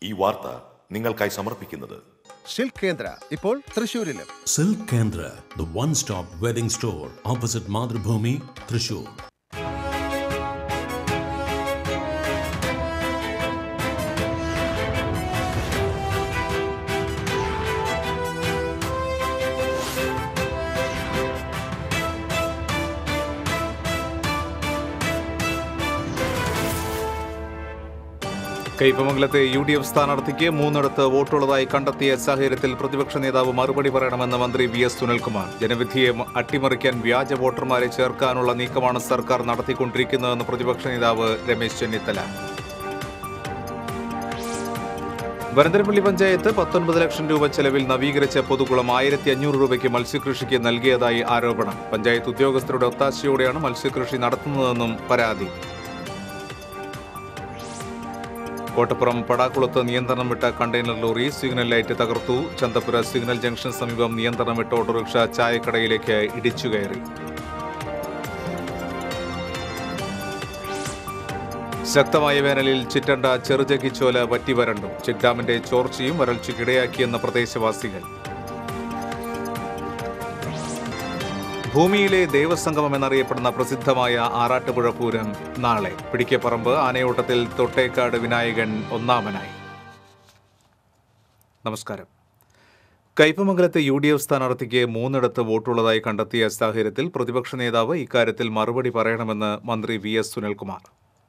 ഈ വാർത്ത നിങ്ങൾക്കായി സമർപ്പിക്കുന്നത് സിൽക്ക് കേന്ദ്ര ഇപ്പോൾ തൃശൂരിലും Silk Kendra, the one stop wedding store opposite Madhubhumi, Trishur. കയ്പമംഗലത്തെ യു ഡി എഫ് സ്ഥാനാർത്ഥിക്ക് മൂന്നിടത്ത് വോട്ടുള്ളതായി കണ്ടെത്തിയ സാഹചര്യത്തിൽ പ്രതിപക്ഷ നേതാവ് മറുപടി പറയണമെന്ന് മന്ത്രി വി എസ് സുനിൽകുമാർ ജനവിധിയെ മ- അട്ടിമറിക്കാൻ വ്യാജ വോട്ടർമാരെ ചേർക്കാനുള്ള നീക്കമാണ് സർക്കാർ നടത്തിക്കൊണ്ടിരിക്കുന്നതെന്ന് പ്രതിപക്ഷ നേതാവ് രമേശ് ചെന്നിത്തല വരന്തരപ്പള്ളി പഞ്ചായത്ത് പത്തൊൻപത് ലക്ഷം രൂപ ചെലവിൽ നവീകരിച്ച പൊതുകുളം ആയിരത്തി അഞ്ഞൂറ് രൂപയ്ക്ക് മത്സ്യകൃഷിക്ക് നൽകിയതായി ആരോപണം പഞ്ചായത്ത് ഉദ്യോഗസ്ഥരുടെ ഒത്താശയോടെയാണ് മത്സ്യകൃഷി നടത്തുന്നതെന്നും പരാതി കോട്ടപ്പുറം പടാക്കുളത്ത് നിയന്ത്രണം വിട്ട കണ്ടെയ്നർ ലോറി സിഗ്നൽ ലൈറ്റ് തകർത്തു ചന്തപുര സിഗ്നൽ ജംഗ്ഷൻ സമീപം നിയന്ത്രണം വിട്ട ഓട്ടോറിക്ഷ ചായക്കടയിലേക്ക് ഇടിച്ചു കയറി ശക്തമായ വേനലിൽ ചിറ്റണ്ട ചെറുചകിച്ചോല വറ്റി വരണ്ടു ചെക്ക് ഡാമിന്റെ ചോർച്ചയും വരൾച്ചയ്ക്കിടയാക്കിയെന്ന പ്രദേശവാസികൾ ഭൂമിയിലെ ദേവസംഗമം എന്നറിയപ്പെടുന്ന പ്രസിദ്ധമായ ആറാട്ടുപുഴ പൂരം നാളെ പിടിക്കപ്പറമ്പ് ആനയോട്ടത്തിൽ തൊട്ടേക്കാട് വിനായകൻ ഒന്നാമനായി നമസ്കാരം കയ്പമംഗലത്തെ യു ഡി എഫ് സ്ഥാനാർത്ഥിക്ക് മൂന്നിടത്ത് വോട്ടുള്ളതായി കണ്ടെത്തിയ സാഹചര്യത്തിൽ പ്രതിപക്ഷ നേതാവ് ഇക്കാര്യത്തിൽ മറുപടി പറയണമെന്ന് മന്ത്രി വി എസ് സുനിൽകുമാർ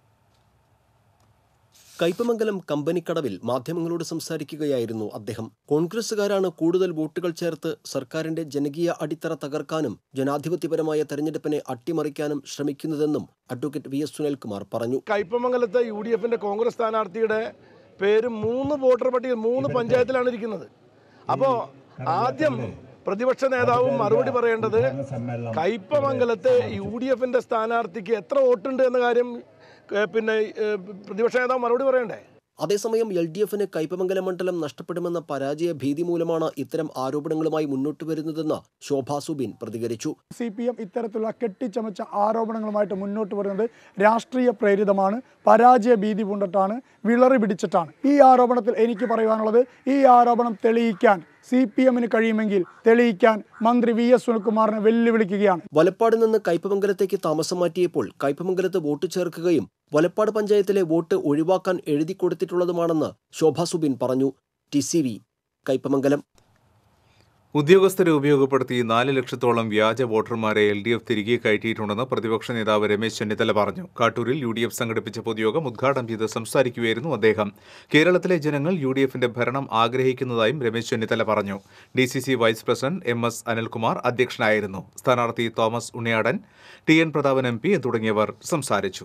കയ്പമംഗലം കമ്പനിക്കടവിൽ മാധ്യമങ്ങളോട് സംസാരിക്കുകയായിരുന്നു അദ്ദേഹം കോൺഗ്രസുകാരാണ് കൂടുതൽ വോട്ടുകൾ ചേർത്ത് സർക്കാരിന്റെ ജനകീയ അടിത്തറ തകർക്കാനും ജനാധിപത്യപരമായ തെരഞ്ഞെടുപ്പിനെ അട്ടിമറിക്കാനും ശ്രമിക്കുന്നതെന്നും അഡ്വക്കേറ്റ് വി എസ് സുനിൽകുമാർ പറഞ്ഞു കയ്പമംഗലത്തെ യു ഡി എഫിന്റെ കോൺഗ്രസ് സ്ഥാനാർത്ഥിയുടെ പേര് മൂന്ന് വോട്ടർ പട്ടിക മൂന്ന് പഞ്ചായത്തിലാണ് ഇരിക്കുന്നത് അപ്പോൾ ആദ്യം പ്രതിപക്ഷ നേതാവും മറുപടി പറയേണ്ടത് കയ്പമംഗലത്തെ യു ഡി എഫിന്റെ സ്ഥാനാർത്ഥിക്ക് എത്ര വോട്ടുണ്ട് എന്ന കാര്യം ഏ, പിന്നെ ഏ, പ്രതിപക്ഷ നേതാവ് മറുപടി പറയണ്ടേ അതേസമയം എൽ ഡി എഫിന് കയ്പമംഗലം മണ്ഡലം നഷ്ടപ്പെടുമെന്ന പരാജയ ഭീതി മൂലമാണ് ഇത്തരം ആരോപണങ്ങളുമായി മുന്നോട്ട് വരുന്നതെന്ന് ശോഭാ സുബിൻ പ്രതികരിച്ചു സി പി എം ഇത്തരത്തിലുള്ള കെട്ടിച്ചമച്ച ആരോപണങ്ങളുമായിട്ട് മുന്നോട്ട് വരുന്നത് രാഷ്ട്രീയ പ്രേരിതമാണ് പരാജയ ഭീതി പൂണ്ടിട്ടാണ് വിളറി പിടിച്ചിട്ടാണ് ഈ ആരോപണത്തിൽ എനിക്ക് പറയുവാനുള്ളത് ഈ ആരോപണം തെളിയിക്കാൻ സി പി എമ്മിന് കഴിയുമെങ്കിൽ തെളിയിക്കാൻ മന്ത്രി വി എസ് സുനിൽകുമാറിനെ വെല്ലുവിളിക്കുകയാണ് വലപ്പാട് നിന്ന് കയ്പമംഗലത്തേക്ക് താമസം മാറ്റിയപ്പോൾ കയ്പമംഗലത്ത് വോട്ട് ചേർക്കുകയും വലപ്പാട് പഞ്ചായത്തിലെ വോട്ട് ഒഴിവാക്കാൻ എഴുതി കൊടുത്തിട്ടുള്ളതുമാണെന്ന് ശോഭാ സുബിൻ പറഞ്ഞു ടി സി വി കയ്പമംഗലം ഉദ്യോഗസ്ഥരെ ഉപയോഗപ്പെടുത്തി നാല് ലക്ഷത്തോളം വ്യാജ വോട്ടർമാരെ എൽ ഡി എഫ് തിരികെ കയറ്റിയിട്ടുണ്ടെന്ന് പ്രതിപക്ഷ നേതാവ് രമേശ് ചെന്നിത്തല പറഞ്ഞു കാട്ടൂരിൽ യു ഡി എഫ് സംഘടിപ്പിച്ച പൊതുയോഗം ഉദ്ഘാടനം ചെയ്ത് സംസാരിക്കുകയായിരുന്നു അദ്ദേഹം കേരളത്തിലെ ജനങ്ങൾ യു ഡി എഫിന്റെ ഭരണം ആഗ്രഹിക്കുന്നതായും രമേശ് ചെന്നിത്തല പറഞ്ഞു D C C vice president M S Anilkumar അധ്യക്ഷനായിരുന്നു സ്ഥാനാർത്ഥി Thomas Unniyadan T N Prathapan M P തുടങ്ങിയവർ സംസാരിച്ചു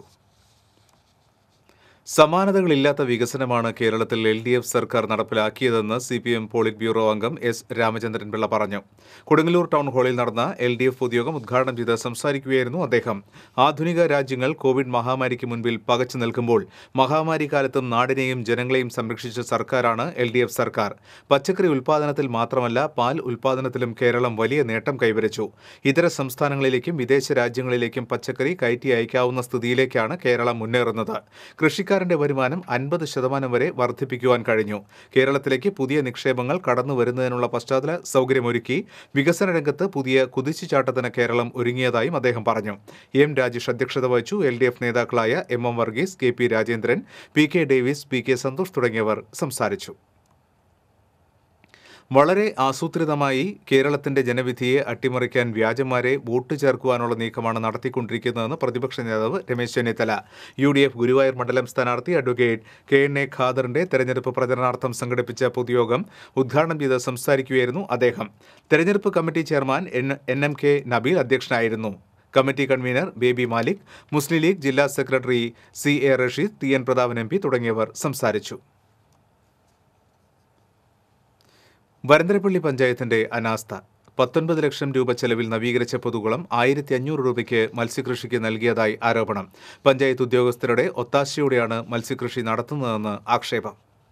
സമാനതകളില്ലാത്ത വികസനമാണ് കേരളത്തിൽ എൽ ഡി എഫ് സർക്കാർ നടപ്പിലാക്കിയതെന്ന് C P M politburo അംഗം എസ് രാമചന്ദ്രൻ പിള്ള പറഞ്ഞു കൊടുങ്ങല്ലൂർ ടൗൺ ഹാളിൽ നടന്ന എൽ ഡി എഫ് പൊതുയോഗം ഉദ്ഘാടനം ചെയ്ത് സംസാരിക്കുകയായിരുന്നു അദ്ദേഹം ആധുനിക രാജ്യങ്ങൾ കോവിഡ് മഹാമാരിക്ക് മുൻപിൽ പകച്ചു നിൽക്കുമ്പോൾ മഹാമാരി കാലത്തും നാടിനെയും ജനങ്ങളെയും സംരക്ഷിച്ച സർക്കാരാണ് എൽ ഡി എഫ് സർക്കാർ പച്ചക്കറി ഉൽപ്പാദനത്തിൽ മാത്രമല്ല പാൽ ഉൽപ്പാദനത്തിലും കേരളം വലിയ നേട്ടം കൈവരിച്ചു ഇതര സംസ്ഥാനങ്ങളിലേക്കും വിദേശ രാജ്യങ്ങളിലേക്കും പച്ചക്കറി കയറ്റി അയക്കാവുന്ന സ്ഥിതിയിലേക്കാണ് കേരളം മുന്നേറുന്നത് കൃഷിക്കാരന്റെ വരുമാനം അൻപത് ശതമാനം വരെ വർദ്ധിപ്പിക്കുവാൻ കഴിഞ്ഞു കേരളത്തിലേക്ക് പുതിയ നിക്ഷേപങ്ങൾ കടന്നു വരുന്നതിനുള്ള പശ്ചാത്തല സൗകര്യമൊരുക്കി വികസന രംഗത്ത് പുതിയ കുതിച്ചുചാട്ടത്തിന് കേരളം ഒരുങ്ങിയതായും അദ്ദേഹം പറഞ്ഞു എം രാജേഷ് അധ്യക്ഷത വഹിച്ചു എൽ ഡി എഫ് നേതാക്കളായ M M Varghese K P Rajendran P K Davis P K Santhosh തുടങ്ങിയവർ സംസാരിച്ചു വളരെ ആസൂത്രിതമായി കേരളത്തിന്റെ ജനവിധിയെ അട്ടിമറിക്കാൻ വ്യാജന്മാരെ വോട്ട് ചേർക്കുവാനുള്ള നീക്കമാണ് നടത്തിക്കൊണ്ടിരിക്കുന്നതെന്ന് പ്രതിപക്ഷ നേതാവ് Ramesh Chennithala U D F Guruvayur മണ്ഡലം സ്ഥാനാർത്ഥി അഡ്വക്കേറ്റ് കെ എൻ എ ഖാദറിന്റെ തെരഞ്ഞെടുപ്പ് പ്രചരണാർത്ഥം സംഘടിപ്പിച്ച പൊതുയോഗം ഉദ്ഘാടനം ചെയ്ത് സംസാരിക്കുകയായിരുന്നു അദ്ദേഹം തെരഞ്ഞെടുപ്പ് committee chairman N N M K Nabeel അധ്യക്ഷനായിരുന്നു കമ്മിറ്റി കൺവീനർ ബേബി മാലിക് മുസ്ലിം ലീഗ് ജില്ലാ secretary C A Rasheed T N Prathapan M P തുടങ്ങിയവർ സംസാരിച്ചു വരന്തരപ്പള്ളി പഞ്ചായത്തിന്റെ അനാസ്ഥ പത്തൊൻപത് ലക്ഷം രൂപ ചെലവിൽ നവീകരിച്ച പൊതുകുളം ആയിരത്തി അഞ്ഞൂറ് രൂപയ്ക്ക് മത്സ്യകൃഷിക്ക് നൽകിയതായി ആരോപണം പഞ്ചായത്ത് ഉദ്യോഗസ്ഥരുടെ ഒത്താശയോടെയാണ് മത്സ്യകൃഷി നടത്തുന്നതെന്ന് ആക്ഷേപം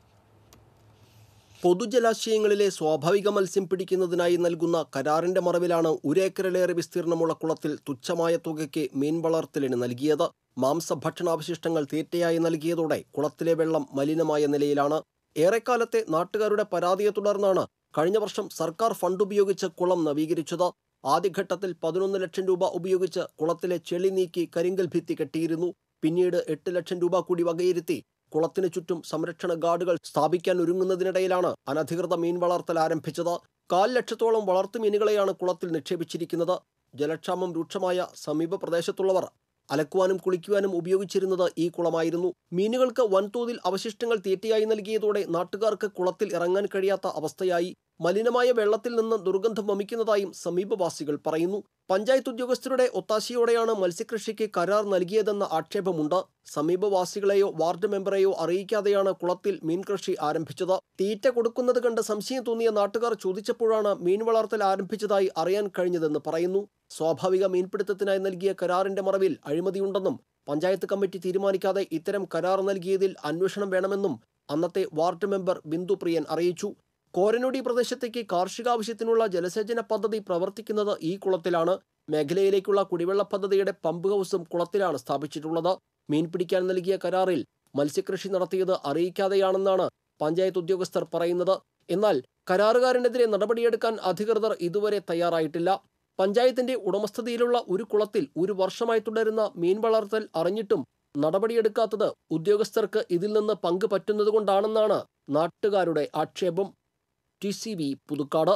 പൊതുജലാശയങ്ങളിലെ സ്വാഭാവിക മത്സ്യം പിടിക്കുന്നതിനായി നൽകുന്ന കരാറിന്റെ മറവിലാണ് ഒരേക്കറിലേറെ വിസ്തീർണമുള്ള കുളത്തിൽ തുച്ഛമായ തുകയ്ക്ക് മീൻ വളർത്തലിന് നൽകിയത് മാംസഭക്ഷണാവശിഷ്ടങ്ങൾ തീറ്റയായി നൽകിയതോടെ കുളത്തിലെ വെള്ളം മലിനമായ നിലയിലാണ് ഏറെക്കാലത്തെ നാട്ടുകാരുടെ പരാതിയെ തുടർന്നാണ് കഴിഞ്ഞ വർഷം സർക്കാർ ഫണ്ട് ഉപയോഗിച്ച് കുളം നവീകരിച്ചത് ആദ്യഘട്ടത്തിൽ പതിനൊന്ന് ലക്ഷം രൂപ ഉപയോഗിച്ച് കുളത്തിലെ ചെളി നീക്കി കരിങ്കൽ ഭിത്തി കെട്ടിയിരുന്നു പിന്നീട് എട്ട് ലക്ഷം രൂപ കൂടി വകയിരുത്തി കുളത്തിനു ചുറ്റും സംരക്ഷണ ഗാർഡുകൾ സ്ഥാപിക്കാൻ ഒരുങ്ങുന്നതിനിടയിലാണ് അനധികൃത മീൻ വളർത്തൽ ആരംഭിച്ചത് കാൽ ലക്ഷത്തോളം വളർത്തുമീനുകളെയാണ് കുളത്തിൽ നിക്ഷേപിച്ചിരിക്കുന്നത് ജലക്ഷാമം രൂക്ഷമായ സമീപ പ്രദേശത്തുള്ളവർ അലക്കുവാനും കുളിക്കുവാനും ഉപയോഗിച്ചിരുന്നത് ഈ കുളമായിരുന്നു മീനുകൾക്ക് വൻതോതിൽ അവശിഷ്ടങ്ങൾ തീറ്റയായി നൽകിയതോടെ നാട്ടുകാർക്ക് കുളത്തിൽ ഇറങ്ങാൻ കഴിയാത്ത അവസ്ഥയായി മലിനമായ വെള്ളത്തിൽ നിന്ന് ദുർഗന്ധം വമിക്കുന്നതായും സമീപവാസികൾ പറയുന്നു പഞ്ചായത്ത് ഉദ്യോഗസ്ഥരുടെ ഒത്താശയോടെയാണ് മത്സ്യകൃഷിക്ക് കരാർ നൽകിയതെന്ന ആക്ഷേപമുണ്ട് സമീപവാസികളെയോ വാർഡ് മെമ്പറെയോ അറിയിക്കാതെയാണ് കുളത്തിൽ മീൻ കൃഷി ആരംഭിച്ചത് തീറ്റ കൊടുക്കുന്നത് കണ്ട് സംശയം തോന്നിയ നാട്ടുകാർ ചോദിച്ചപ്പോഴാണ് മീൻ വളർത്തൽ ആരംഭിച്ചതായി അറിയാൻ കഴിഞ്ഞതെന്ന് പറയുന്നു സ്വാഭാവിക മീൻപിടുത്തത്തിനായി നൽകിയ കരാറിന്റെ മറവിൽ അഴിമതിയുണ്ടെന്നും പഞ്ചായത്ത് കമ്മിറ്റി തീരുമാനിക്കാതെ ഇത്തരം കരാർ നൽകിയതിൽ അന്വേഷണം വേണമെന്നും അന്നത്തെ വാർഡ് മെമ്പർ ബിന്ദു പ്രിയൻ അറിയിച്ചു കോരനോടി പ്രദേശത്തേക്ക് കാർഷികാവശ്യത്തിനുള്ള ജലസേചന പദ്ധതി പ്രവർത്തിക്കുന്നത് ഈ കുളത്തിലാണ് മേഖലയിലേക്കുള്ള കുടിവെള്ള പദ്ധതിയുടെ പമ്പ് ഹൗസും കുളത്തിലാണ് സ്ഥാപിച്ചിട്ടുള്ളത് മീൻ പിടിക്കാൻ നൽകിയ കരാറിൽ മത്സ്യകൃഷി നടത്തിയത് അറിയിക്കാതെയാണെന്നാണ് പഞ്ചായത്ത് ഉദ്യോഗസ്ഥർ പറയുന്നത് എന്നാൽ കരാറുകാരനെതിരെ നടപടിയെടുക്കാൻ അധികൃതർ ഇതുവരെ തയ്യാറായിട്ടില്ല പഞ്ചായത്തിന്റെ ഉടമസ്ഥതയിലുള്ള ഒരു കുളത്തിൽ ഒരു വർഷമായി തുടരുന്ന മീൻ വളർത്തൽ അറിഞ്ഞിട്ടും നടപടിയെടുക്കാത്തത് ഉദ്യോഗസ്ഥർക്ക് ഇതിൽ നിന്ന് പങ്ക് പറ്റുന്നതുകൊണ്ടാണെന്നാണ് നാട്ടുകാരുടെ ആക്ഷേപം ടി സി ബി പുതുക്കാട്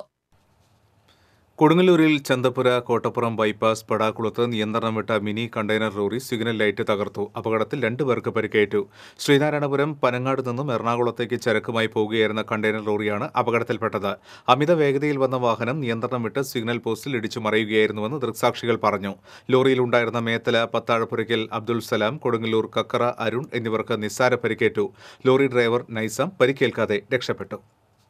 കൊടുങ്ങല്ലൂരിൽ ചന്തപുര കോട്ടപ്പുറം ബൈപ്പാസ് പടാക്കുളത്ത് നിയന്ത്രണം വിട്ട mini container lorry signal light തകർത്തു അപകടത്തിൽ രണ്ടു പേർക്ക് പരിക്കേറ്റു ശ്രീനാരായണപുരം പനങ്ങാട് നിന്നും എറണാകുളത്തേക്ക് ചരക്കുമായി പോവുകയായിരുന്ന കണ്ടെയ്നർ ലോറിയാണ് അപകടത്തിൽപ്പെട്ടത് അമിത വേഗതയിൽ വന്ന വാഹനം നിയന്ത്രണം വിട്ട് സിഗ്നൽ പോസ്റ്റിൽ ഇടിച്ചു മറിയുകയായിരുന്നുവെന്ന് ദൃക്സാക്ഷികൾ പറഞ്ഞു ലോറിയിലുണ്ടായിരുന്ന മേത്തല പത്താഴപ്പുരയ്ക്കൽ അബ്ദുൽ സലാം കൊടുങ്ങല്ലൂർ കക്കറ അരുൺ എന്നിവർക്ക് നിസ്സാര പരിക്കേറ്റു ലോറി ഡ്രൈവർ നൈസം പരിക്കേൽക്കാതെ രക്ഷപ്പെട്ടു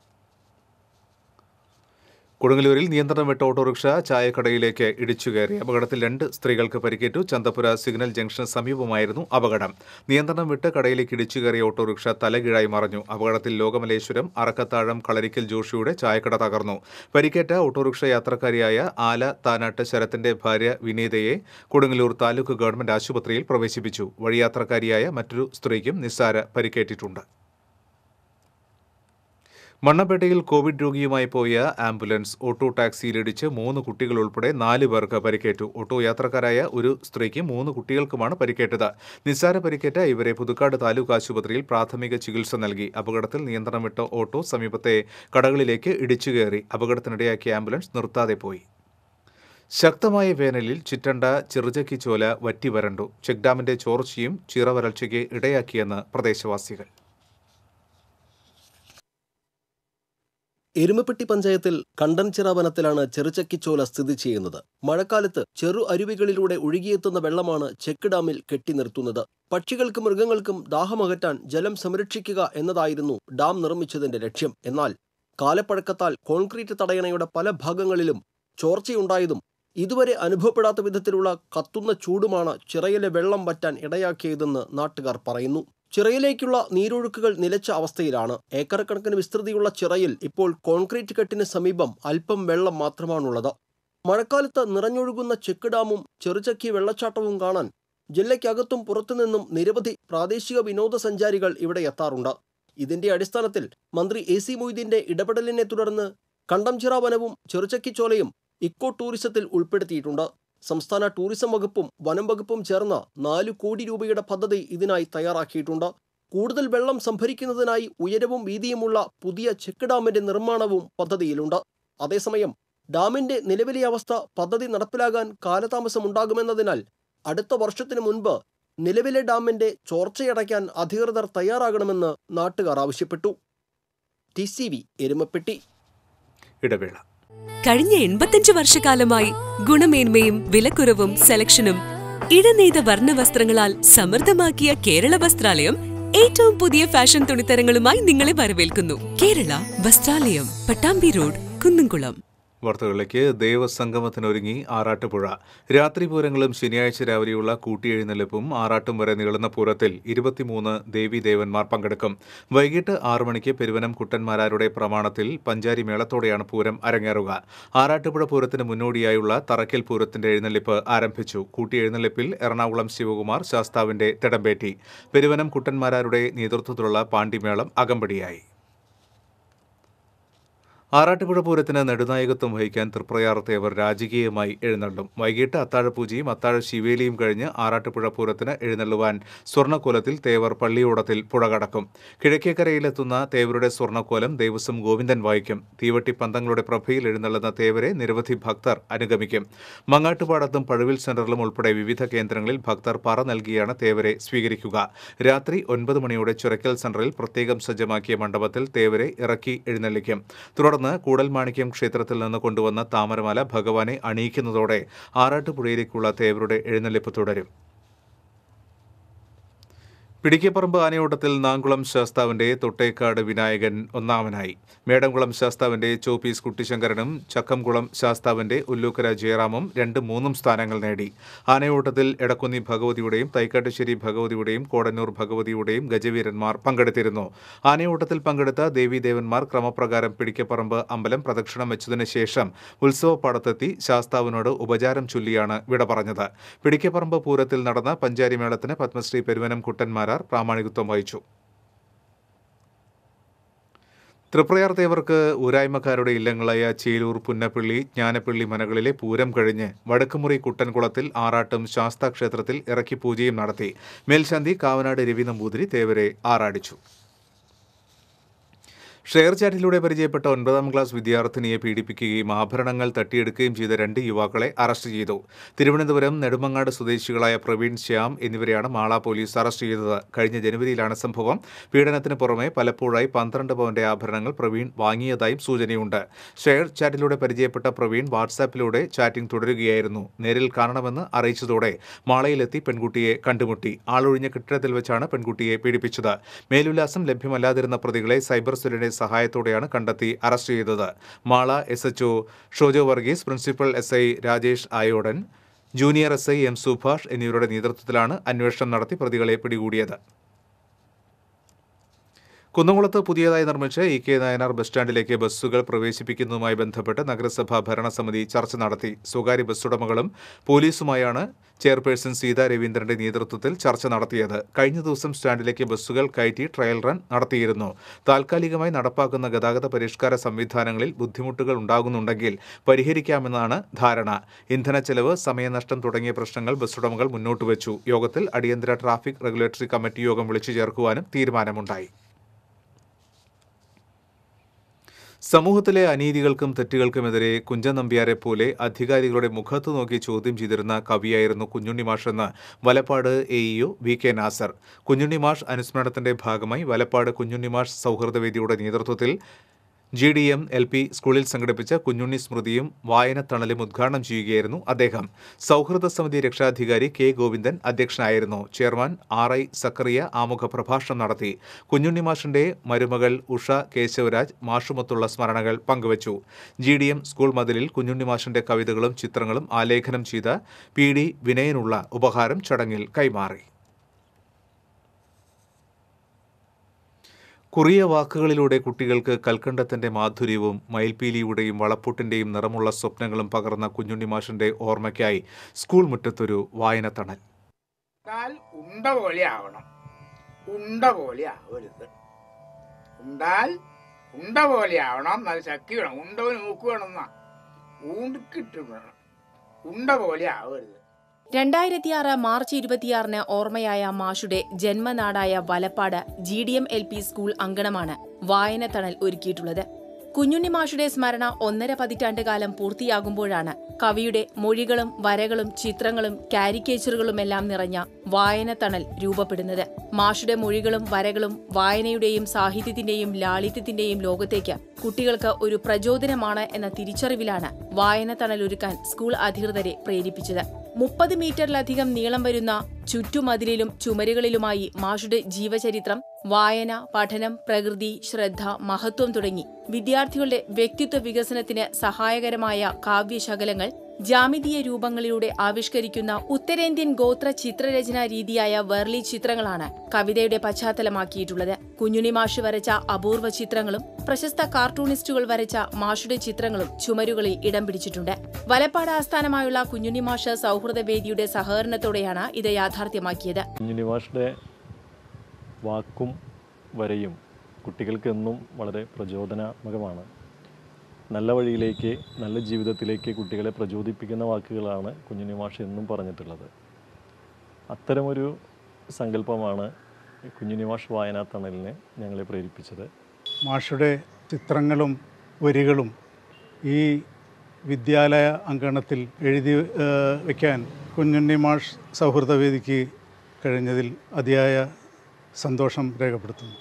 കൊടുങ്ങല്ലൂരിൽ നിയന്ത്രണം വിട്ട ഓട്ടോറിക്ഷ ചായക്കടയിലേക്ക് ഇടിച്ചു കയറി അപകടത്തിൽ രണ്ട് സ്ത്രീകൾക്ക് പരിക്കേറ്റു ചന്തപുര സിഗ്നൽ ജംഗ്ഷന് സമീപമായിരുന്നു അപകടം നിയന്ത്രണം വിട്ട് കടയിലേക്ക് ഇടിച്ചു കയറിയ ഓട്ടോറിക്ഷ തലകീഴായി മറഞ്ഞു അപകടത്തിൽ ലോകമലേശ്വരം അറക്കത്താഴം കളരിക്കൽ ജോഷിയുടെ ചായക്കട തകർന്നു പരിക്കേറ്റ ഓട്ടോറിക്ഷ യാത്രക്കാരിയായ ആല താനാട്ട് ശരത്തിന്റെ ഭാര്യ വിനീതയെ കൊടുങ്ങല്ലൂർ താലൂക്ക് ഗവൺമെന്റ് ആശുപത്രിയിൽ പ്രവേശിപ്പിച്ചു വഴിയാത്രക്കാരിയായ മറ്റൊരു സ്ത്രീക്കും നിസ്സാര പരിക്കേറ്റിട്ടുണ്ട് മണ്ണപ്പേട്ടയിൽ കോവിഡ് രോഗിയുമായി പോയ ആംബുലൻസ് ഓട്ടോ ടാക്സിയിലിടിച്ച് മൂന്ന് കുട്ടികൾ ഉൾപ്പെടെ നാല് പേർക്ക് പരിക്കേറ്റു ഓട്ടോ യാത്രക്കാരായ ഒരു സ്ത്രീക്കും മൂന്ന് കുട്ടികൾക്കുമാണ് പരിക്കേറ്റത് നിസ്സാര പരിക്കേറ്റ ഇവരെ പുതുക്കാട് താലൂക്ക് ആശുപത്രിയിൽ പ്രാഥമിക ചികിത്സ നൽകി അപകടത്തിൽ നിയന്ത്രണം വിട്ട ഓട്ടോ സമീപത്തെ കടകളിലേക്ക് ഇടിച്ചുകയറി അപകടത്തിനിടയാക്കിയ ആംബുലൻസ് നിർത്താതെ പോയി ശക്തമായ വേനലിൽ ചിറ്റണ്ട ചെറുചക്കി ചോല വറ്റി വരണ്ടു ചെക്ക് ഡാമിന്റെ ചോർച്ചയും ചിറവരൾച്ചയ്ക്ക് ഇടയാക്കിയെന്ന് പ്രദേശവാസികൾ എരുമപ്പെട്ടി പഞ്ചായത്തിൽ കണ്ടൻചിറ വനത്തിലാണ് ചെറുചക്കിച്ചോല സ്ഥിതി ചെയ്യുന്നത് മഴക്കാലത്ത് ചെറു അരുവികളിലൂടെ ഒഴുകിയെത്തുന്ന വെള്ളമാണ് ചെക്ക് ഡാമിൽ കെട്ടി നിർത്തുന്നത് പക്ഷികൾക്കും മൃഗങ്ങൾക്കും ദാഹമകറ്റാൻ ജലം സംരക്ഷിക്കുക എന്നതായിരുന്നു ഡാം നിർമ്മിച്ചതിന്റെ ലക്ഷ്യം എന്നാൽ കാലപ്പഴക്കത്താൽ കോൺക്രീറ്റ് തടയണയുടെ പല ഭാഗങ്ങളിലും ചോർച്ചയുണ്ടായതും ഇതുവരെ അനുഭവപ്പെടാത്ത വിധത്തിലുള്ള കത്തുന്ന ചൂടുമാണ് ചിറയിലെ വെള്ളം വറ്റാൻ ഇടയാക്കിയതെന്ന് നാട്ടുകാർ പറയുന്നു ചിറയിലേക്കുള്ള നീരൊഴുക്കുകൾ നിലച്ച അവസ്ഥയിലാണ് ഏക്കർ കണക്കിന് വിസ്തൃതിയുള്ള ചിറയിൽ ഇപ്പോൾ കോൺക്രീറ്റ് കെട്ടിന് സമീപം അല്പം വെള്ളം മാത്രമാണുള്ളത് മഴക്കാലത്ത് നിറഞ്ഞൊഴുകുന്ന ചെക്ക് ഡാമും ചെറുചക്കി വെള്ളച്ചാട്ടവും കാണാൻ ജില്ലയ്ക്കകത്തും പുറത്തുനിന്നും നിരവധി പ്രാദേശിക വിനോദസഞ്ചാരികൾ ഇവിടെ എത്താറുണ്ട് ഇതിന്റെ അടിസ്ഥാനത്തിൽ മന്ത്രി എ സി മൊയ്തീന്റെ ഇടപെടലിനെ തുടർന്ന് കണ്ടംചിറ വനവും ചെറുചക്കിച്ചോലയും ഇക്കോ ടൂറിസത്തിൽ ഉൾപ്പെടുത്തിയിട്ടുണ്ട് സംസ്ഥാന ടൂറിസം വകുപ്പും വനം വകുപ്പും ചേർന്ന് നാല് കോടി രൂപയുടെ പദ്ധതി ഇതിനായി തയ്യാറാക്കിയിട്ടുണ്ട് കൂടുതൽ വെള്ളം സംഭരിക്കുന്നതിനായി ഉയരവും വീതിയുമുള്ള പുതിയ ചെക്ക് ഡാമിന്റെ നിർമ്മാണവും പദ്ധതിയിലുണ്ട് അതേസമയം ഡാമിന്റെ നിലവിലെ അവസ്ഥ പദ്ധതി നടപ്പിലാകാൻ കാലതാമസമുണ്ടാകുമെന്നതിനാൽ അടുത്ത വർഷത്തിനു മുൻപ് നിലവിലെ ഡാമിന്റെ ചോർച്ചയടയ്ക്കാൻ അധികൃതർ തയ്യാറാകണമെന്ന് നാട്ടുകാർ ആവശ്യപ്പെട്ടു ടി സി വി എരുമപ്പെട്ടി ഇടവേള കഴിഞ്ഞ എൺപത്തഞ്ച് വർഷക്കാലമായി ഗുണമേന്മയും വിലക്കുറവും സെലക്ഷനും ഇടനെയ്ത വർണ്ണവസ്ത്രങ്ങളാൽ സമൃദ്ധമാക്കിയ കേരള വസ്ത്രാലയം ഏറ്റവും പുതിയ ഫാഷൻ തുണിത്തരങ്ങളുമായി നിങ്ങളെ വരവേൽക്കുന്നു കേരള വസ്ത്രാലയം പട്ടാമ്പി റോഡ് കുന്നംകുളം വാർത്തകളിലേക്ക് ദേവസംഗമത്തിനൊരുങ്ങി ആറാട്ടുപുഴ രാത്രി പൂരങ്ങളും ശനിയാഴ്ച രാവിലെയുള്ള കൂട്ടിയെഴുന്നള്ളിപ്പും ആറാട്ടും വരെ നീളുന്ന പൂരത്തിൽ ഇരുപത്തിമൂന്ന് ദേവീദേവന്മാർ പങ്കെടുക്കും വൈകിട്ട് ആറു മണിക്ക് പെരുവനം കുട്ടന്മാരാരുടെ പ്രമാണത്തിൽ പഞ്ചാരി മേളത്തോടെയാണ് പൂരം അരങ്ങേറുക ആറാട്ടുപുഴ പൂരത്തിന് മുന്നോടിയായുള്ള തറക്കൽ പൂരത്തിന്റെ എഴുന്നള്ളിപ്പ് ആരംഭിച്ചു കൂട്ടിയെഴുന്നള്ളിപ്പിൽ എറണാകുളം ശിവകുമാർ ശാസ്താവിന്റെ തിടമ്പേറ്റി പെരുവനം കുട്ടന്മാരാരുടെ നേതൃത്വത്തിലുള്ള പാണ്ടിമേളം അകമ്പടിയായി ആറാട്ടുപുഴ പൂരത്തിന് നെടുനായകത്വം വഹിക്കാൻ തൃപ്രയാർ തേവർ രാജകീയമായി എഴുന്നള്ളും വൈകിട്ട് അത്താഴപൂജയും അത്താഴ ശിവേലിയും കഴിഞ്ഞ് ആറാട്ടുപുഴ പൂരത്തിന് എഴുന്നള്ളുവാൻ സ്വർണ്ണക്കോലത്തിൽ തേവർ പള്ളിയോടത്തിൽ പുഴ കടക്കും കിഴക്കേക്കരയിലെത്തുന്ന തേവരുടെ സ്വർണ്ണക്കോലം ദേവസ്വം ഗോവിന്ദൻ വായിക്കും തീവട്ടി പന്തങ്ങളുടെ പ്രഭയിൽ എഴുന്നള്ളുന്ന തേവരെ നിരവധി ഭക്തർ അനുഗമിക്കും മങ്ങാട്ടുപാടത്തും പഴുവിൽ സെന്ററിലും ഉൾപ്പെടെ വിവിധ കേന്ദ്രങ്ങളിൽ ഭക്തർ പറ നൽകിയാണ് തേവരെ സ്വീകരിക്കുക രാത്രി ഒൻപത് മണിയോടെ ചുരക്കൽ സെന്ററിൽ പ്രത്യേകം സജ്ജമാക്കിയ മണ്ഡപത്തിൽ തേവരെ ഇറക്കി എഴുന്നള്ളിക്കും തുടർന്ന് കൂടൽമാണിക്യം ക്ഷേത്രത്തിൽ നിന്ന് കൊണ്ടുവന്ന താമരമാല ഭഗവാനെ അണിയിക്കുന്നതോടെ ആറാട്ടുപുഴയിലേക്കുള്ള തേവരുടെ എഴുന്നള്ളിപ്പ് തുടരും പിടിക്കപ്പറമ്പ് ആനയോട്ടത്തിൽ നാങ്കുളം ശാസ്താവിന്റെ തൊട്ടേക്കാട് വിനായകൻ ഒന്നാമനായി മേടംകുളം ശാസ്താവിന്റെ ചോപ്പീസ് കുട്ടിശങ്കരനും ചക്കംകുളം ശാസ്താവിന്റെ ഉല്ലൂക്കര ജയറാമും രണ്ട് മൂന്നും സ്ഥാനങ്ങൾ നേടി ആനയോട്ടത്തിൽ എടക്കുന്നി ഭഗവതിയുടെയും തൈക്കാട്ടുശ്ശേരി ഭഗവതിയുടെയും കോടന്നൂർ ഭഗവതിയുടെയും ഗജവീരന്മാർ പങ്കെടുത്തിരുന്നു ആനയോട്ടത്തിൽ പങ്കെടുത്ത ദേവീദേവന്മാർ ക്രമപ്രകാരം പിടിക്കപ്പറമ്പ് അമ്പലം പ്രദക്ഷിണം വെച്ചതിന് ശേഷം ഉത്സവപ്പാടത്തെത്തി ശാസ്താവിനോട് ഉപചാരം ചൊല്ലിയാണ് വിട പറഞ്ഞത് പിടിക്കപ്പറമ്പ് പൂരത്തിൽ നടന്ന പഞ്ചാരിമേളത്തിന് പത്മശ്രീ പെരുവനം കുട്ടന്മാരാർ പ്രാമാണികത്വം വഹിച്ചു തൃപ്രയാർ തേവർക്ക് ഊരായ്മക്കാരുടെ ഇല്ലങ്ങളായ ചേലൂർ പുന്നപ്പള്ളി ജ്ഞാനപ്പള്ളി മനകളിലെ പൂരം കഴിഞ്ഞ് വടക്കുമുറി കുട്ടൻകുളത്തിൽ ആറാട്ടും ശാസ്താ ക്ഷേത്രത്തിൽ ഇറക്കി പൂജയും നടത്തി മേൽശാന്തി കാവനാട് രവി നമ്പൂതിരി തേവരെ ആറാടിച്ചു ഷെയർ ചാറ്റിലൂടെ പരിചയപ്പെട്ട ഒൻപതാം ക്ലാസ് വിദ്യാർത്ഥിനിയെ പീഡിപ്പിക്കുകയും ആഭരണങ്ങൾ തട്ടിയെടുക്കുകയും ചെയ്ത രണ്ട് യുവാക്കളെ അറസ്റ്റ് ചെയ്തു തിരുവനന്തപുരം നെടുമങ്ങാട് സ്വദേശികളായ പ്രവീൺ ശ്യാം എന്നിവരെയാണ് മാള പോലീസ് അറസ്റ്റ് ചെയ്തത് കഴിഞ്ഞ ജനുവരിയിലാണ് സംഭവം പീഡനത്തിന് പുറമെ പലപ്പോഴായി പന്ത്രണ്ട് പവന്റെ ആഭരണങ്ങൾ പ്രവീൺ വാങ്ങിയതായും സൂചനയുണ്ട് ഷെയർ ചാറ്റിലൂടെ പരിചയപ്പെട്ട പ്രവീൺ വാട്സാപ്പിലൂടെ ചാറ്റിംഗ് തുടരുകയായിരുന്നു നേരിൽ കാണണമെന്ന് അറിയിച്ചതോടെ മാളയിലെത്തി പെൺകുട്ടിയെ കണ്ടുമുട്ടി ആളൊഴിഞ്ഞ കെട്ടിടത്തിൽ വെച്ചാണ് പെൺകുട്ടിയെ പീഡിപ്പിച്ചത് മേലുല്ലാസം ലഭ്യമല്ലാതിരുന്ന പ്രതികളെ സൈബർ സെല്ലിന്റെ സഹായത്തോടെയാണ് കണ്ടെത്തി അറസ്റ്റ് ചെയ്തത് Mala S H O Shojo Varghese principal S I Rajesh Ayodan junior S I M Subhash എന്നിവരുടെ നേതൃത്വത്തിലാണ് അന്വേഷണം നടത്തി പ്രതികളെ പിടികൂടിയത് കുന്നംകുളത്ത് പുതിയതായി നിർമ്മിച്ച ഇ കെ നായനാർ ബസ് സ്റ്റാൻഡിലേക്ക് ബസ്സുകൾ പ്രവേശിപ്പിക്കുന്നതുമായി ബന്ധപ്പെട്ട് നഗരസഭാ ഭരണസമിതി ചർച്ച നടത്തി സ്വകാര്യ ബസ് ഉടമകളും പോലീസുമായാണ് ചെയർപേഴ്സൺ സീതാ രവീന്ദ്രന്റെ നേതൃത്വത്തിൽ ചർച്ച നടത്തിയത് കഴിഞ്ഞ ദിവസം സ്റ്റാൻഡിലേക്ക് ബസ്സുകൾ കയറ്റി ട്രയൽ റൺ നടത്തിയിരുന്നു താൽക്കാലികമായി നടപ്പാക്കുന്ന ഗതാഗത പരിഷ്കാര സംവിധാനങ്ങളിൽ ബുദ്ധിമുട്ടുകൾ ഉണ്ടാകുന്നുണ്ടെങ്കിൽ പരിഹരിക്കാമെന്നാണ് ധാരണ ഇന്ധന ചെലവ് സമയനഷ്ടം തുടങ്ങിയ പ്രശ്നങ്ങൾ ബസ് ഉടമകൾ മുന്നോട്ട് വെച്ചു യോഗത്തിൽ അടിയന്തര ട്രാഫിക് റെഗുലേറ്ററി കമ്മിറ്റി യോഗം വിളിച്ചു ചേർക്കുവാനും തീരുമാനമുണ്ടായി സമൂഹത്തിലെ അനീതികൾക്കും തെറ്റുകൾക്കുമെതിരെ കുഞ്ചൻ നമ്പ്യാരെ പോലെ അധികാരികളുടെ മുഖത്ത് നോക്കി ചോദ്യം ചെയ്തിരുന്ന കവിയായിരുന്നു കുഞ്ഞുണ്ണി മാഷ് എന്ന് Valappad A E O V K Nasar Kunjunni മാഷ് അനുസ്മരണത്തിന്റെ ഭാഗമായി വലപ്പാട് കുഞ്ഞുണ്ണി മാഷ് സൗഹൃദവേദിയുടെ നേതൃത്വത്തിൽ G D M L P സ്കൂളിൽ സംഘടിപ്പിച്ച കുഞ്ഞുണ്ണി സ്മൃതിയും വായനത്തണലും ഉദ്ഘാടനം ചെയ്യുകയായിരുന്നു അദ്ദേഹം സൗഹൃദ സമിതി രക്ഷാധികാരി കെ ഗോവിന്ദൻ അധ്യക്ഷനായിരുന്നു ചെയർമാൻ ആർ ഐ സക്കറിയ ആമുഖ പ്രഭാഷണം നടത്തി കുഞ്ഞുണ്ണി മാഷിന്റെ മരുമകൾ ഉഷ കേശവരാജ് മാഷുമൊത്തുള്ള സ്മരണകൾ പങ്കുവച്ചു ജി ഡി എം സ്കൂൾ മതിലിൽ കുഞ്ഞുണ്ണി മാഷിന്റെ കവിതകളും ചിത്രങ്ങളും ആലേഖനം ചെയ്ത പി ഡി വിനയനുള്ള ഉപഹാരം ചടങ്ങിൽ കൈമാറി കുറിയ വാക്കുകളിലൂടെ കുട്ടികൾക്ക് കൽക്കണ്ടത്തിന്റെ മാധുര്യവും മയിൽപീലിയുടെയും വളപ്പൊട്ടിന്റെയും നിറമുള്ള സ്വപ്നങ്ങളും പകർന്ന കുഞ്ഞുണ്ണി മാഷിന്റെ ഓർമ്മയ്ക്കായി സ്കൂൾ മുറ്റത്തൊരു വായനത്തണൽ ഉണ്ടാൽ ഉണ്ട പോലെ ആവണം ഉണ്ട പോലെ ആവരുത് ഉണ്ടാൽ ഉണ്ട പോലെ ആവണം നല്ല ശക്തി വേണം ഉണ്ടവന് മൂക്ക് വേണമെന്നാ ഊണ്ടിക്കിട്ട് വേണം ഉണ്ട പോലെ ആവരുത് രണ്ടായിരത്തിയാറ് മാർച്ച് ഇരുപത്തിയാറിന് ഓർമ്മയായ മാഷുടെ ജന്മനാടായ Valappad G D M L P school അങ്കണമാണ് വായനത്തണൽ ഒരുക്കിയിട്ടുള്ളത് കുഞ്ഞുണ്ണി മാഷുടെ സ്മരണ ഒന്നര പതിറ്റാണ്ട് കാലം പൂർത്തിയാകുമ്പോഴാണ് കവിയുടെ മൊഴികളും വരകളും ചിത്രങ്ങളും കാരിക്കേച്ചറുകളുമെല്ലാം നിറഞ്ഞ വായനത്തണൽ രൂപപ്പെടുന്നത് മാഷുടെ മൊഴികളും വരകളും വായനയുടെയും സാഹിത്യത്തിന്റെയും ലാളിത്യത്തിന്റെയും ലോകത്തേക്ക് കുട്ടികൾക്ക് ഒരു പ്രചോദനമാണ് എന്ന തിരിച്ചറിവിലാണ് വായനത്തണൽ ഒരുക്കാൻ സ്കൂൾ അധികൃതരെ പ്രേരിപ്പിച്ചത് മുപ്പത് മീറ്ററിലധികം നീളം വരുന്ന ചുറ്റുമതിലിലും ചുമരുകളിലുമായി മാഷുടെ ജീവചരിത്രം വായന പഠനം പ്രകൃതി ശ്രദ്ധ മഹത്വം തുടങ്ങി വിദ്യാർത്ഥികളുടെ വ്യക്തിത്വ വികസനത്തിന് സഹായകരമായ കാവ്യശകലങ്ങൾ ജാമിതീയ രൂപങ്ങളിലൂടെ ആവിഷ്കരിക്കുന്ന ഉത്തരേന്ത്യൻ ഗോത്ര ചിത്രരചനാ രീതിയായ വെർലി ചിത്രങ്ങളാണ് കവിതയുടെ പശ്ചാത്തലമാക്കിയിട്ടുള്ളത് കുഞ്ഞുണി മാഷ് വരച്ച അപൂർവ ചിത്രങ്ങളും പ്രശസ്ത കാർട്ടൂണിസ്റ്റുകൾ വരച്ച മാഷുടെ ചിത്രങ്ങളും ചുമരുകളിൽ ഇടം പിടിച്ചിട്ടുണ്ട് വലപ്പാട് ആസ്ഥാനമായുള്ള കുഞ്ഞുണ്ണി മാഷ് സൗഹൃദ വേദിയുടെ സഹകരണത്തോടെയാണ് ഇത് യാഥാർത്ഥ്യമാക്കിയത് കുഞ്ഞുണ്ണി മാഷിൻ്റെ വാക്കും വരയും കുട്ടികൾക്ക് എന്നും വളരെ പ്രചോദനാത്മകമാണ് നല്ല വഴിയിലേക്ക് നല്ല ജീവിതത്തിലേക്ക് കുട്ടികളെ പ്രചോദിപ്പിക്കുന്ന വാക്കുകളാണ് കുഞ്ഞുണ്ണി മാഷ് എന്നും പറഞ്ഞിട്ടുള്ളത് അത്തരമൊരു സങ്കല്പമാണ് കുഞ്ഞുണ്ണി മാഷ് വായനാ തണലിനെ ഞങ്ങളെ പ്രേരിപ്പിച്ചത് മാഷുടെ ചിത്രങ്ങളും വരികളും ഈ വിദ്യാലയ അങ്കണത്തിൽ എഴുതി ഏഹ്, വയ്ക്കാൻ കുഞ്ഞുണ്ണി മാഷ് സൗഹൃദവേദിക്ക് കഴിഞ്ഞതിൽ അതിയായ സന്തോഷം രേഖപ്പെടുത്തുന്നു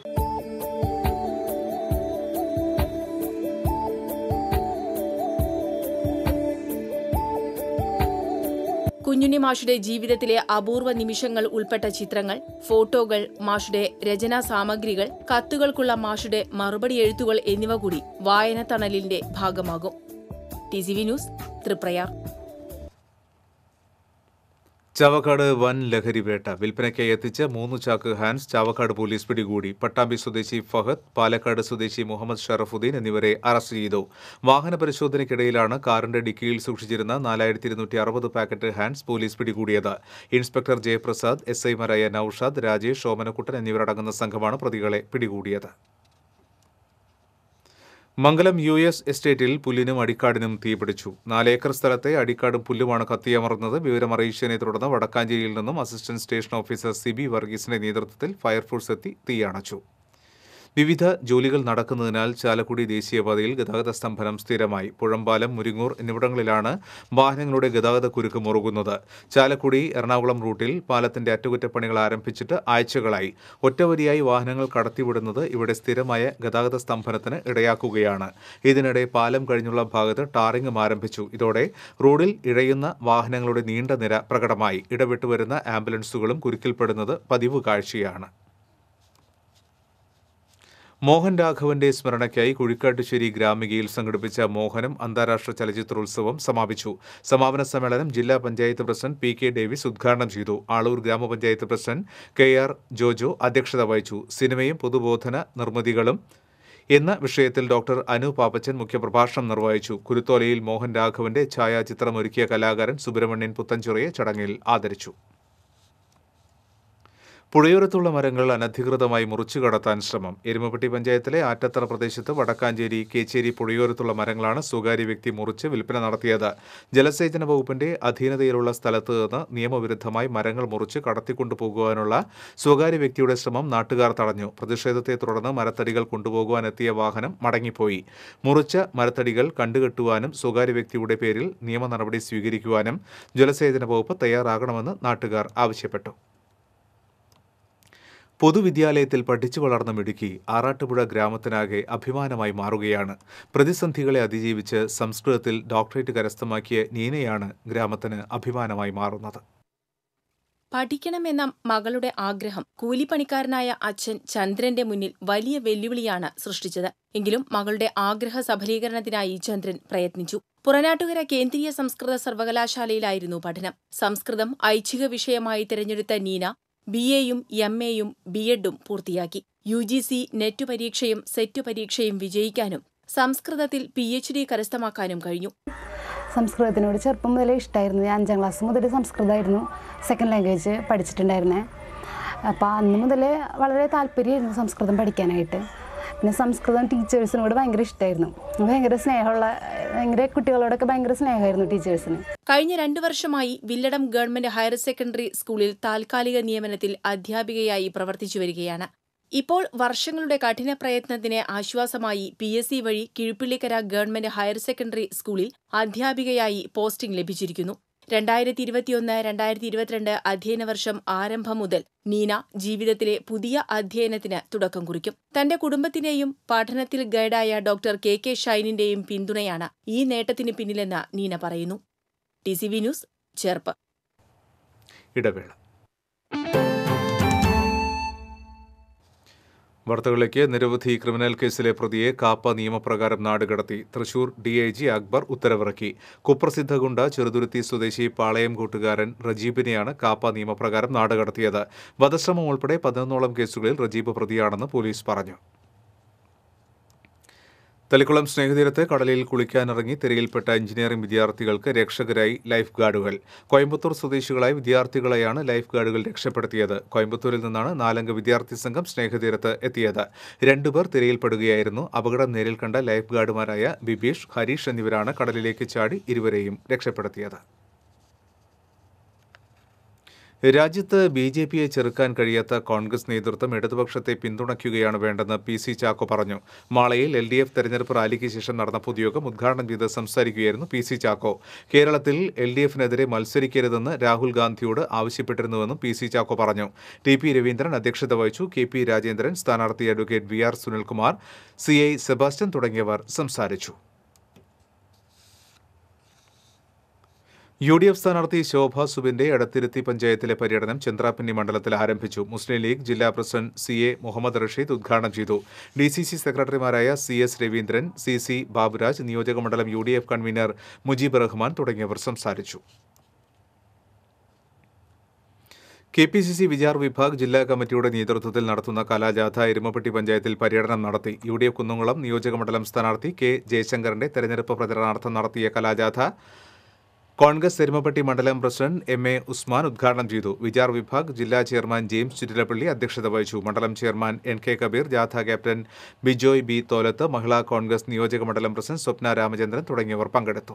കുഞ്ഞുണ്ണി മാഷുടെ ജീവിതത്തിലെ അപൂർവ നിമിഷങ്ങൾ ഉൾപ്പെട്ട ചിത്രങ്ങൾ ഫോട്ടോകൾ മാഷുടെ രചനാ സാമഗ്രികൾ കത്തുകൾക്കുള്ള മാഷുടെ മറുപടി എഴുത്തുകൾ എന്നിവ കൂടി വായന തണലിന്റെ ഭാഗമാകും T C V news Triprayar Chavakkad വൻ ലഹരി വേട്ട വിൽപ്പനയ്ക്കായി എത്തിച്ച മൂന്ന് ചാക്ക് ഹാൻസ് ചാവക്കാട് പോലീസ് പിടികൂടി പട്ടാമ്പി സ്വദേശി ഫഹദ് പാലക്കാട് സ്വദേശി മുഹമ്മദ് ഷറഫുദ്ദീൻ എന്നിവരെ അറസ്റ്റ് ചെയ്തു വാഹന പരിശോധനയ്ക്കിടയിലാണ് കാറിന്റെ ഡിക്കിയിൽ സൂക്ഷിച്ചിരുന്ന നാലായിരത്തി ഇരുന്നൂറ്റി അറുപത് പാക്കറ്റ് ഹാൻസ് പോലീസ് പിടികൂടിയത് ഇൻസ്പെക്ടർ ജയപ്രസാദ് എസ് ഐമാരായ നൌഷാദ് രാജേഷ് ഓമനക്കുട്ടൻ എന്നിവരടങ്ങുന്ന സംഘമാണ് പ്രതികളെ പിടികൂടിയത് മംഗലം യു എസ് എസ്റ്റേറ്റിൽ പുല്ലിനും അടിക്കാടിനും തീപിടിച്ചു നാലേക്കർ സ്ഥലത്തെ അടിക്കാടും പുല്ലുമാണ് കത്തിയമർന്നത് വിവരമറിയിച്ചതിനെ തുടർന്ന് വടക്കാഞ്ചേരിയിൽ നിന്നും അസിസ്റ്റന്റ് സ്റ്റേഷൻ ഓഫീസർ സിബി വർഗീസിന്റെ നേതൃത്വത്തിൽ ഫയർഫോഴ്സ് എത്തി തീയണച്ചു വിവിധ ജോലികൾ നടക്കുന്നതിനാൽ ചാലക്കുടി ദേശീയപാതയിൽ ഗതാഗത സ്തംഭനം സ്ഥിരമായി പുഴമ്പാലം മുരിങ്ങൂർ എന്നിവിടങ്ങളിലാണ് വാഹനങ്ങളുടെ ഗതാഗത കുരുക്ക് മുറുകുന്നത് ചാലക്കുടി എറണാകുളം റൂട്ടിൽ പാലത്തിന്റെ അറ്റകുറ്റപ്പണികൾ ആരംഭിച്ചിട്ട് ആഴ്ചകളായി ഒറ്റവരിയായി വാഹനങ്ങൾ കടത്തിവിടുന്നത് ഇവിടെ സ്ഥിരമായ ഗതാഗത സ്തംഭനത്തിന് ഇടയാക്കുകയാണ് ഇതിനിടെ പാലം കഴിഞ്ഞുള്ള ഭാഗത്ത് ടാറിംഗും ആരംഭിച്ചു ഇതോടെ റോഡിൽ ഇഴയുന്ന വാഹനങ്ങളുടെ നീണ്ട നിര പ്രകടമായി ഇടവിട്ടുവരുന്ന ആംബുലൻസുകളും കുരുക്കിൽപ്പെടുന്നത് പതിവ് കാഴ്ചയാണ് മോഹൻ രാഘവന്റെ സ്മരണയ്ക്കായി കുഴിക്കാട്ടുശ്ശേരി ഗ്രാമികയിൽ സംഘടിപ്പിച്ച മോഹനം അന്താരാഷ്ട്ര ചലച്ചിത്രോത്സവം സമാപിച്ചു സമാപന സമ്മേളനം ജില്ലാ panchayat president P K Davis ഉദ്ഘാടനം ചെയ്തു ആളൂർ ഗ്രാമപഞ്ചായത്ത് പ്രസിഡന്റ് കെ ആർ ജോജോ അധ്യക്ഷത വഹിച്ചു സിനിമയും പൊതുബോധന നിർമ്മിതികളും എന്ന വിഷയത്തിൽ ഡോക്ടർ അനു പാപ്പച്ചൻ മുഖ്യപ്രഭാഷണം നിർവഹിച്ചു കുരുത്തോലയിൽ മോഹൻ രാഘവന്റെ ഛായാചിത്രമൊരുക്കിയ കലാകാരൻ സുബ്രഹ്മണ്യൻ പുത്തഞ്ചിറയെ ചടങ്ങിൽ ആദരിച്ചു പുഴയോരത്തുള്ള മരങ്ങൾ അനധികൃതമായി മുറിച്ചു കടത്താൻ ശ്രമം എരുമപ്പെട്ടി പഞ്ചായത്തിലെ ആറ്റത്തറ പ്രദേശത്ത് വടക്കാഞ്ചേരി കേച്ചേരി പുഴയോരത്തുള്ള മരങ്ങളാണ് സ്വകാര്യ വ്യക്തി മുറിച്ച് വിൽപ്പന നടത്തിയത് ജലസേചന വകുപ്പിന്റെ അധീനതയിലുള്ള സ്ഥലത്ത് നിന്ന് നിയമവിരുദ്ധമായി മരങ്ങൾ മുറിച്ച് കടത്തിക്കൊണ്ടുപോകുവാനുള്ള സ്വകാര്യ വ്യക്തിയുടെ ശ്രമം നാട്ടുകാർ തടഞ്ഞു പ്രതിഷേധത്തെ തുടർന്ന് മരത്തടികൾ കൊണ്ടുപോകുവാനെത്തിയ വാഹനം മടങ്ങിപ്പോയി മുറിച്ച മരത്തടികൾ കണ്ടുകെട്ടുവാനും സ്വകാര്യ വ്യക്തിയുടെ പേരിൽ നിയമ നടപടി സ്വീകരിക്കുവാനും ജലസേചന വകുപ്പ് തയ്യാറാകണമെന്ന് നാട്ടുകാർ ആവശ്യപ്പെട്ടു പൊതുവിദ്യാലയത്തിൽ പഠിച്ചു വളർന്ന മിടുക്കി ആറാട്ടുപുഴ ഗ്രാമത്തിനാകെ അഭിമാനമായി മാറുകയാണ് പ്രതിസന്ധികളെ അതിജീവിച്ച് സംസ്കൃതത്തിൽ ഡോക്ടറേറ്റ് കരസ്ഥമാക്കിയ നീനയാണ് ഗ്രാമത്തിന് അഭിമാനമായി മാറുന്നത് പഠിക്കണമെന്ന മകളുടെ ആഗ്രഹം കൂലിപ്പണിക്കാരനായ അച്ഛൻ ചന്ദ്രന്റെ മുന്നിൽ വലിയ വെല്ലുവിളിയാണ് സൃഷ്ടിച്ചത് എങ്കിലും മകളുടെ ആഗ്രഹ സഫലീകരണത്തിനായി ചന്ദ്രൻ പ്രയത്നിച്ചു പുറനാട്ടുകര കേന്ദ്രീയ സംസ്കൃത സർവകലാശാലയിലായിരുന്നു പഠനം സംസ്കൃതം ഐച്ഛിക വിഷയമായി തിരഞ്ഞെടുത്ത നീന ബി എയും എം എയും ബി എഡും പൂർത്തിയാക്കി യു ജി സി നെറ്റ് പരീക്ഷയും സെറ്റ് പരീക്ഷയും വിജയിക്കാനും സംസ്കൃതത്തിൽ പി എച്ച് ഡി കരസ്ഥമാക്കാനും കഴിഞ്ഞു സംസ്കൃതത്തിനോട് ചെറുപ്പം മുതലേ ഇഷ്ടമായിരുന്നു ഞാൻ അഞ്ചാം ക്ലാസ് മുതൽ സംസ്കൃതമായിരുന്നു സെക്കൻഡ് ലാംഗ്വേജ് പഠിച്ചിട്ടുണ്ടായിരുന്നേ അപ്പോൾ അന്ന് മുതലേ വളരെ താല്പര്യമായിരുന്നു സംസ്കൃതം പഠിക്കാനായിട്ട് പിന്നെ സംസ്കൃതം ടീച്ചേഴ്സിനോട് ഭയങ്കര ഇഷ്ടമായിരുന്നു ഭയങ്കര സ്നേഹമുള്ള ഭയങ്കര കുട്ടികളോടൊക്കെ ഭയങ്കര സ്നേഹമായിരുന്നു ടീച്ചേഴ്സിന് കഴിഞ്ഞ രണ്ടു വർഷമായി വില്ലടം ഗവൺമെന്റ് ഹയർ സെക്കൻഡറി സ്കൂളിൽ താൽക്കാലിക നിയമനത്തിൽ അധ്യാപികയായി പ്രവർത്തിച്ചു വരികയാണ് ഇപ്പോൾ വർഷങ്ങളുടെ കഠിന പ്രയത്നത്തിന് ആശ്വാസമായി പി എസ് സി വഴി കിഴുപ്പിള്ളിക്കര ഗവൺമെന്റ് ഹയർ സെക്കൻഡറി സ്കൂളിൽ അധ്യാപികയായി പോസ്റ്റിംഗ് ലഭിച്ചിരിക്കുന്നു രണ്ടായിരത്തി ഇരുപത്തിയൊന്ന് രണ്ടായിരത്തി ഇരുപത്തിരണ്ട് അധ്യയന വർഷം ആരംഭം മുതൽ നീന ജീവിതത്തിലെ പുതിയ അധ്യയനത്തിന് തുടക്കം കുറിക്കും തന്റെ കുടുംബത്തിന്റെയും പഠനത്തിൽ ഗൈഡായ ഡോക്ടർ കെ കെ ഷൈനിന്റെയും പിന്തുണയാണ് ഈ നേട്ടത്തിന് പിന്നിലെന്ന് നീന പറയുന്നു T C V news Cherpu ഇടവേള വാർത്തകളിലേക്ക് നിരവധി ക്രിമിനൽ കേസിലെ പ്രതിയെ കാപ്പ നിയമപ്രകാരം നാടുകടത്തി Thrissur D I G Akbar ഉത്തരവിറക്കി കുപ്രസിദ്ധ ഗുണ്ട ചെറുതുരുത്തി സ്വദേശി പാളയം കൂട്ടുകാരൻ റജീബിനെയാണ് കാപ്പ നിയമപ്രകാരം നാടുകടത്തിയത് വധശ്രമം ഉൾപ്പെടെ പതിനൊന്നോളം കേസുകളിൽ റജീബ് പ്രതിയാണെന്ന് പോലീസ് പറഞ്ഞു തളിക്കുളം സ്നേഹതീരത്ത് കടലിൽ കുളിക്കാനിറങ്ങി തിരയിൽപ്പെട്ട എഞ്ചിനീയറിംഗ് വിദ്യാർത്ഥികൾക്ക് രക്ഷകരായി ലൈഫ് ഗാർഡുകൾ കോയമ്പത്തൂർ സ്വദേശികളായ വിദ്യാർത്ഥികളെയാണ് ലൈഫ് ഗാർഡുകൾ രക്ഷപ്പെടുത്തിയത് കോയമ്പത്തൂരിൽ നിന്നാണ് നാലംഗ വിദ്യാർത്ഥി സംഘം സ്നേഹതീരത്ത് എത്തിയത് രണ്ടുപേർ തിരയിൽപ്പെടുകയായിരുന്നു അപകടം നേരിൽ കണ്ട ലൈഫ് ഗാർഡുമാരായ ബിബീഷ് ഹരീഷ് എന്നിവരാണ് കടലിലേക്ക് ചാടി ഇരുവരെയും രക്ഷപ്പെടുത്തിയത് രാജ്യത്ത് ബി ജെ പിയെ ചെറുക്കാൻ കഴിയാത്ത കോൺഗ്രസ് നേതൃത്വം ഇടതുപക്ഷത്തെ പിന്തുണയ്ക്കുകയാണ് വേണ്ടെന്ന് പി സി ചാക്കോ പറഞ്ഞു മാളയിൽ എൽ ഡി എഫ് തെരഞ്ഞെടുപ്പ് റാലിക്ക് ശേഷം നടന്ന പൊതുയോഗം ഉദ്ഘാടനം ചെയ്ത് സംസാരിക്കുകയായിരുന്നു പി സി ചാക്കോ കേരളത്തിൽ എൽ ഡി എഫിനെതിരെ മത്സരിക്കരുതെന്ന് രാഹുൽ ഗാന്ധിയോട് ആവശ്യപ്പെട്ടിരുന്നുവെന്നും പി സി ചാക്കോ പറഞ്ഞു ടി പി രവീന്ദ്രൻ അധ്യക്ഷത വഹിച്ചു കെ പി രാജേന്ദ്രൻ സ്ഥാനാർത്ഥി advocate V R Sunilkumar C I Sebastian തുടങ്ങിയവർ സംസാരിച്ചു യു ഡി എഫ് സ്ഥാനാർത്ഥി ശോഭ സുബിന്റെ എടത്തിരുത്തി പഞ്ചായത്തിലെ പര്യടനം ചന്ദ്രാപിന്നി മണ്ഡലത്തിൽ ആരംഭിച്ചു മുസ്ലിം ലീഗ് ജില്ലാ president C A Muhammad Rasheed ഉദ്ഘാടനം ചെയ്തു ഡി സി സി സെക്രട്ടറിമാരായ C S Raveendran C C Baburaj നിയോജകമണ്ഡലം U D F convener Mujeeb Rahman തുടങ്ങിയവർ സംസാരിച്ചു K P C C Vichar Vibhag ജില്ലാ കമ്മിറ്റിയുടെ നേതൃത്വത്തിൽ നടത്തുന്ന കലാജാഥ എരുമപ്പെട്ടി പഞ്ചായത്തിൽ പര്യടനം നടത്തി യു ഡി എഫ് കുന്നംകുളം നിയോജകമണ്ഡലം സ്ഥാനാർത്ഥി കെ ജയശങ്കറിന്റെ തെരഞ്ഞെടുപ്പ് പ്രചരണാർത്ഥം നടത്തിയ കലാജാഥ കോൺഗ്രസ് എരുമപ്പെട്ടി മണ്ഡലം പ്രസിഡന്റ് എം എ ഉസ്മാൻ ഉദ്ഘാടനം ചെയ്തു വിചാർ വിഭാഗ് ജില്ലാ ചെയർമാൻ ജെയിംസ് ചുറ്റിലപ്പള്ളി അധ്യക്ഷത വഹിച്ചു മണ്ഡലം ചെയർമാൻ എൻ കെ കബീർ ജാഥ ക്യാപ്റ്റൻ ബിജോയ് ബി തോലത്ത് മഹിളാ കോൺഗ്രസ് നിയോജക മണ്ഡലം പ്രസിഡന്റ് സ്വപ്ന രാമചന്ദ്രൻ തുടങ്ങിയവർ പങ്കെടുത്തു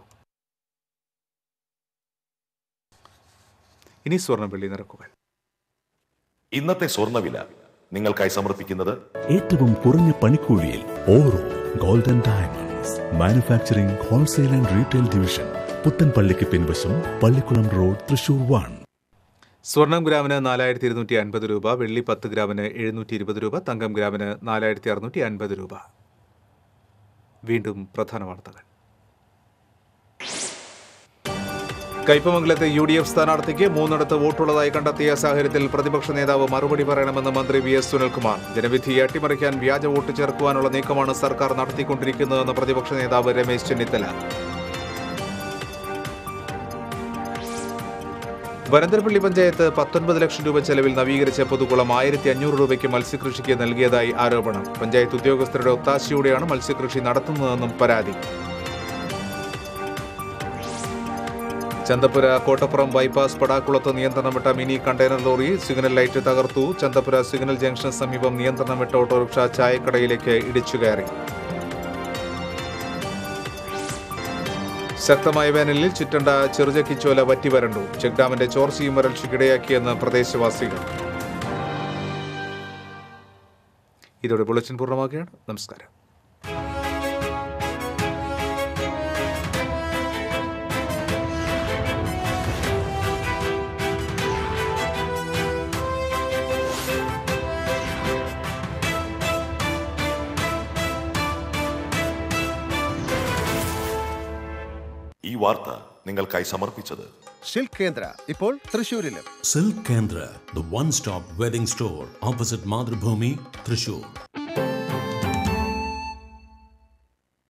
ഇനി സ്വർണ്ണ നിരക്കുകൾ ഇന്നത്തെ സ്വർണ്ണവില നിങ്ങൾക്കായി സമർപ്പിക്കുന്നത് ഏറ്റവും കുറഞ്ഞ പണിക്കൂലിയിൽ Oro golden diamonds manufacturing wholesale and retail division പുത്തൻപള്ളിക്ക് പിൻവശം പള്ളിക്കുളം റോഡ് തൃശൂർ വൺ സ്വർണം ഗ്രാമിന് നാലായിരത്തി ഇരുന്നൂറ്റി അൻപത് രൂപ വെള്ളി പത്ത് ഗ്രാമിന് എഴുന്നൂറ്റി ഇരുപത് രൂപ തങ്കം ഗ്രാമിന് നാലായിരത്തി അറുന്നൂറ്റി അൻപത് രൂപ വീണ്ടും പ്രധാന വാർത്തകൾ കയ്പമംഗലത്തെ യു ഡി എഫ് സ്ഥാനാർത്ഥിക്ക് മൂന്നിടത്ത് വോട്ടുള്ളതായി കണ്ടെത്തിയ സാഹചര്യത്തിൽ പ്രതിപക്ഷ നേതാവ് മറുപടി പറയണമെന്ന് മന്ത്രി വി എസ് സുനിൽകുമാർ ജനവിധിയെ അട്ടിമറിക്കാൻ വ്യാജ വോട്ട് ചേർക്കുവാനുള്ള നീക്കമാണ് സർക്കാർ നടത്തിക്കൊണ്ടിരിക്കുന്നതെന്ന് പ്രതിപക്ഷ നേതാവ് രമേശ് ചെന്നിത്തല വരന്തരപ്പള്ളി പഞ്ചായത്ത് പത്തൊൻപത് ലക്ഷം രൂപ ചെലവിൽ നവീകരിച്ച പൊതുകുളം ആയിരത്തി അഞ്ഞൂറ് രൂപയ്ക്ക് മത്സ്യകൃഷിക്ക് നൽകിയതായി ആരോപണം പഞ്ചായത്ത് ഉദ്യോഗസ്ഥരുടെ ഒത്താശയോടെയാണ് മത്സ്യകൃഷി നടത്തുന്നതെന്നും പരാതി ചന്തപുര കോട്ടപ്പുറം ബൈപ്പാസ് പടാക്കുളത്ത് നിയന്ത്രണം വിട്ട mini container lorry signal light തകർത്തു ചന്തപുര സിഗ്നൽ ജംഗ്ഷന് സമീപം നിയന്ത്രണം വിട്ട ഓട്ടോറിക്ഷ ചായക്കടയിലേക്ക് ഇടിച്ചു കയറി ശക്തമായ വേനലിൽ ചുറ്റണ്ട ചെറുചക്കിച്ചോല വറ്റിവരണ്ടു ചെക്ക് ഡാമിന്റെ ചോർച്ചയും വരൾച്ചയ്ക്കിടയാക്കിയെന്ന് പ്രദേശവാസികൾ ഇതോടെ ബുള്ളറ്റിൻ പൂർണ്ണമാക്കുകയാണ് നമസ്കാരം ഈ വാർത്ത നിങ്ങൾക്കായി സമർപ്പിച്ചത് സിൽക്ക് കേന്ദ്ര ഇപ്പോൾ തൃശൂരിലും Silk Kendra, the one stop wedding store opposite Madhubhumi, Trishur.